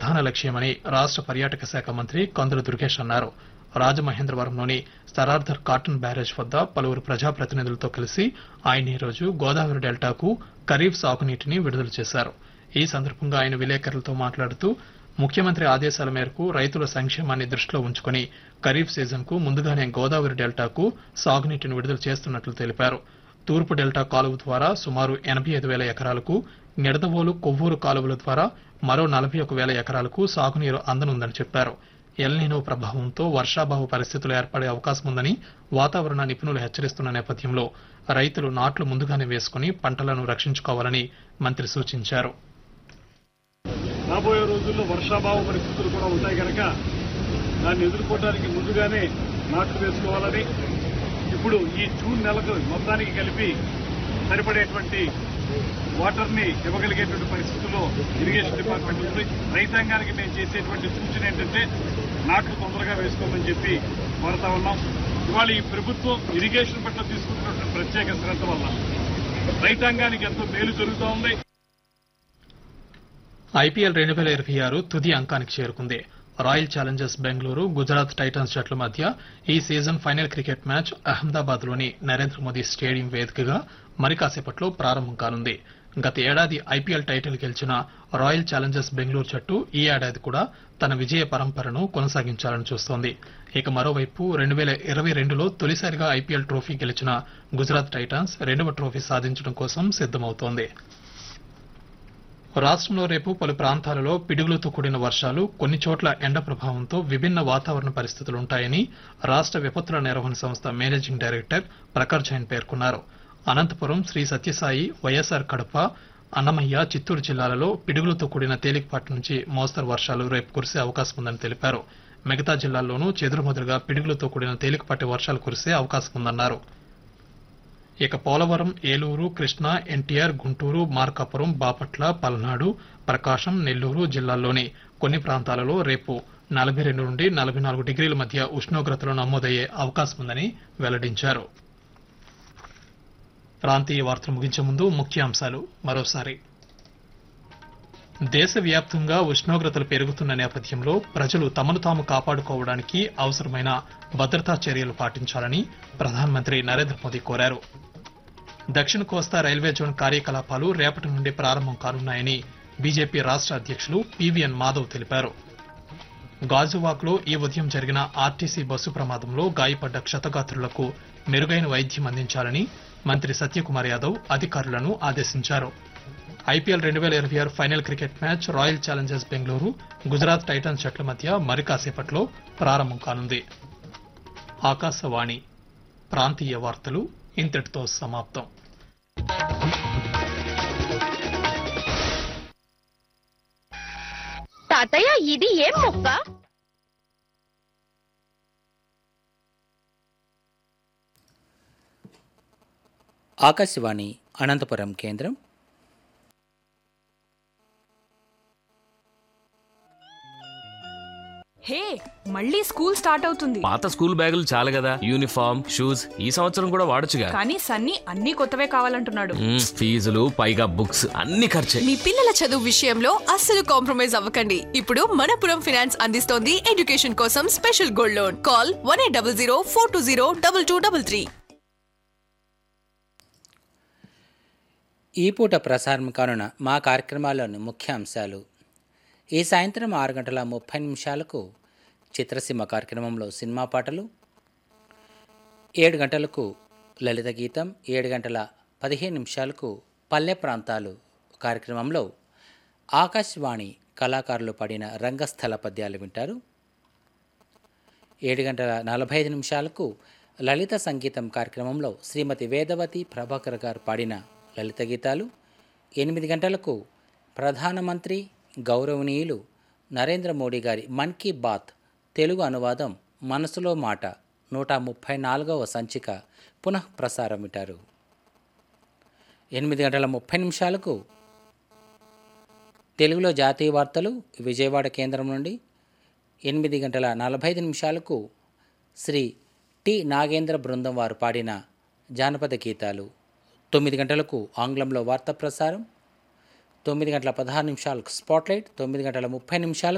ప్రధాన లక్ష్యమని రాష్ట పర్యాటక శాఖ మంత్రి కందుల దుర్గేష్ అన్నారు రాజమహేంద్రవరంలోని స్తరార్థర్ కాటన్ బ్యారేజ్ వద్ద పలువురు ప్రజాప్రతినిధులతో కలిసి ఆయన ఈరోజు గోదావరి డెల్టాకు ఖరీఫ్ సాగునీటిని విడుదల చేశారు ఈ సందర్భంగా ఆయన విలేకరులతో మాట్లాడుతూ ముఖ్యమంత్రి ఆదేశాల మేరకు రైతుల సంక్షేమాన్ని దృష్టిలో ఉంచుకుని ఖరీఫ్ సీజన్ కు ముందుగానే గోదావరి డెల్టాకు సాగునీటిని విడుదల చేస్తున్నట్లు తెలిపారు తూర్పు డెల్టా కాలువ ద్వారా సుమారు ఎనభై ఐదు వేల ఎకరాలకు నిడదవోలు కొవ్వూరు కాలువల ద్వారా మరో నలభై ఒక వేల ఎకరాలకు సాగునీరు అందనుందని చెప్పారు ఎల్నినో ప్రభావంతో వర్షాభావ పరిస్థితులు ఏర్పడే అవకాశం ఉందని వాతావరణ నిపుణులు హెచ్చరిస్తున్న నేపథ్యంలో రైతులు నాట్లు ముందుగానే వేసుకుని పంటలను రక్షించుకోవాలని మంత్రి సూచించారు రాబోయే రోజుల్లో వర్షాభావ పరిస్థితులు కూడా ఉంటాయి కనుక దాన్ని ఎదుర్కోవడానికి ముందుగానే నాట్లు వేసుకోవాలని ఇప్పుడు ఈ జూన్ నెలకు మొత్తానికి కలిపి సరిపడేటువంటి వాటర్ ని ఇవ్వగలిగేటువంటి పరిస్థితుల్లో ఇరిగేషన్ డిపార్ట్మెంట్ ఉంది రైతాంగానికి మేము చేసేటువంటి సూచన ఏంటంటే నాట్లు తొందరగా వేసుకోమని చెప్పి కోరుతా ఉన్నాం ఇవాళ ఈ ప్రభుత్వం ఇరిగేషన్ పట్ల తీసుకుంటున్నటువంటి ప్రత్యేక శ్రద్ధ వల్ల రైతాంగానికి ఎంతో మేలు జరుగుతూ ఉంది ఐపీఎల్ రెండు వేల ఇరవై ఆరు తుది అంకానికి చేరుకుంది royal challengers Bengaluru Gujarat titans జట్ల మధ్య ఈ season final cricket match Ahmedabad లోని నరేంద్ర మోదీ స్టేడియం వేదికగా మరి కాసేపట్లో ప్రారంభం కానుంది గత ఏడాది ఐపీఎల్ టైటిల్ గెలిచిన రాయల్ ఛాలెంజర్స్ బెంగళూరు జట్టు ఈ ఏడాది కూడా తన విజయ పరంపరను కొనసాగించాలని చూస్తోంది ఇక మరోవైపు రెండు వేల ఇరవై రెండులో తొలిసారిగా ఐపీఎల్ ట్రోఫీ గెలిచిన గుజరాత్ టైటన్స్ రెండవ ట్రోఫీ సాధించడం కోసం సిద్దమవుతోంది రాష్ట్రంలో రేపు పలు ప్రాంతాలలో పిడుగులతో కూడిన వర్షాలు కొన్ని చోట్ల ఎండ ప్రభావంతో విభిన్న వాతావరణ పరిస్థితులుంటాయని రాష్ట విపత్తుల నిర్వహణ సంస్థ మేనేజింగ్ డైరెక్టర్ ప్రఖర్ జైన్ పేర్కొన్నారు అనంతపురం శ్రీ సత్యసాయి వైఎస్ఆర్ కడప అన్నమయ్య చిత్తూరు జిల్లాలలో పిడుగులతో కూడిన తేలికపాటి నుంచి మోస్తరు వర్షాలు రేపు కురిసే అవకాశం ఉందని తెలిపారు మిగతా జిల్లాల్లోనూ చెదురుమదురుగా పిడుగులతో కూడిన తేలికపాటి వర్షాలు కురిసే అవకాశం ఉందన్నారు ఇక పోలవరం ఏలూరు కృష్ణా ఎన్టీఆర్ గుంటూరు మార్కాపురం బాపట్ల పల్నాడు ప్రకాశం నెల్లూరు జిల్లాల్లోని కొన్ని ప్రాంతాలలో రేపు నలభై రెండు నుండి నలభై నాలుగు డిగ్రీల మధ్య ఉష్ణోగ్రతలు నమోదయ్యే అవకాశం ఉందని వెల్లడించారు ప్రాంతీయ వార్తలు ముగించే ముందు ముఖ్యాంశాలు మరోసారి దేశవ్యాప్తంగా ఉష్ణోగ్రతలు పెరుగుతున్న నేపథ్యంలో ప్రజలు తమను తాము కాపాడుకోవడానికి అవసరమైన భద్రతా చర్యలు పాటించాలని ప్రధానమంత్రి నరేంద్ర మోదీ కోరారు దక్షిణ కోస్తా రైల్వే జోన్ కార్యకలాపాలు రేపటి నుండి ప్రారంభం కానున్నాయని బీజేపీ రాష్ట్ర అధ్యక్షులు పీవీఎన్ మాధవ్ తెలిపారు గాజువాక్లో ఈ ఉదయం జరిగిన ఆర్టీసీ బస్సు ప్రమాదంలో గాయపడ్డ క్షతగాత్రులకు మెరుగైన వైద్యం అందించాలని మంత్రి సత్యకుమార్ యాదవ్ అధికారులను ఆదేశించారు ఐపీఎల్ రెండు వేల ఇరవై ఆరు final cricket match royal challengers Bengaluru Gujarat titans జట్ల మధ్య మరి కాసేపట్లో ప్రారంభం కానుంది ఆకాశవాణి ప్రాంతీయ వార్తలు ఇంతటితో సమాప్తం తాతయ్య ఇది ఏం మొక్క ఆకాశవాణి అనంతపురం కేంద్రం హే మళ్ళీ స్కూల్ స్టార్ట్ అవుతుంది పాత స్కూల్ బ్యాగులు చాలు కదా యూనిఫామ్ షూస్ ఈ సంవత్సరం కూడా వాడొచ్చుగా కానీ సన్నీ అన్ని కొత్తవే కావాలంటున్నాడు మ్మ్, ఫీజులు పైగా బుక్స్ అన్ని ఖర్చే మీ పిల్లల చదువు విషయంలో అస్సలు కాంప్రమైజ్ అవ్వకండి ఇప్పుడు మనపురం ఫినాన్స్ అందిస్తోంది ఎడ్యుకేషన్ కోసం special gold loan call one eight double zero four two zero double two double three ఈ పూట ప్రసారం కానున్న మా కార్యక్రమాల్లోని ముఖ్య అంశాలు ఈ సాయంత్రం ఆరు గంటల ముప్పై నిమిషాలకు చిత్రసీమ కార్యక్రమంలో సినిమా పాటలు ఏడు గంటలకు లలిత గీతం ఏడు గంటల పదిహేను నిమిషాలకు పల్లె ప్రాంతాలు కార్యక్రమంలో ఆకాశవాణి కళాకారులు పాడిన రంగస్థల పద్యాలు వింటారు ఏడు గంటల నలభై ఐదు నిమిషాలకు లలిత సంగీతం కార్యక్రమంలో శ్రీమతి వేదవతి ప్రభాకర్ గారు పాడిన లలిత గీతాలు ఎనిమిది గంటలకు ప్రధానమంత్రి గౌరవనీయులు నరేంద్ర మోడీ గారి మన్ కీ బాత్ తెలుగు అనువాదం మనసులో మాట నూట ముప్పై నాలుగవ సంచిక పునః ప్రసారం వింటారు ఎనిమిది గంటల ముప్పై నిమిషాలకు తెలుగులో జాతీయ వార్తలు విజయవాడ కేంద్రం నుండి ఎనిమిది గంటల నలభై ఐదు నిమిషాలకు శ్రీ టి నాగేంద్ర బృందం వారు పాడిన జానపద గీతాలు తొమ్మిది గంటలకు ఆంగ్లంలో వార్తా ప్రసారం తొమ్మిది గంటల పదహారు నిమిషాలకు స్పాట్లైట్ తొమ్మిది గంటల ముప్పై నిమిషాలకు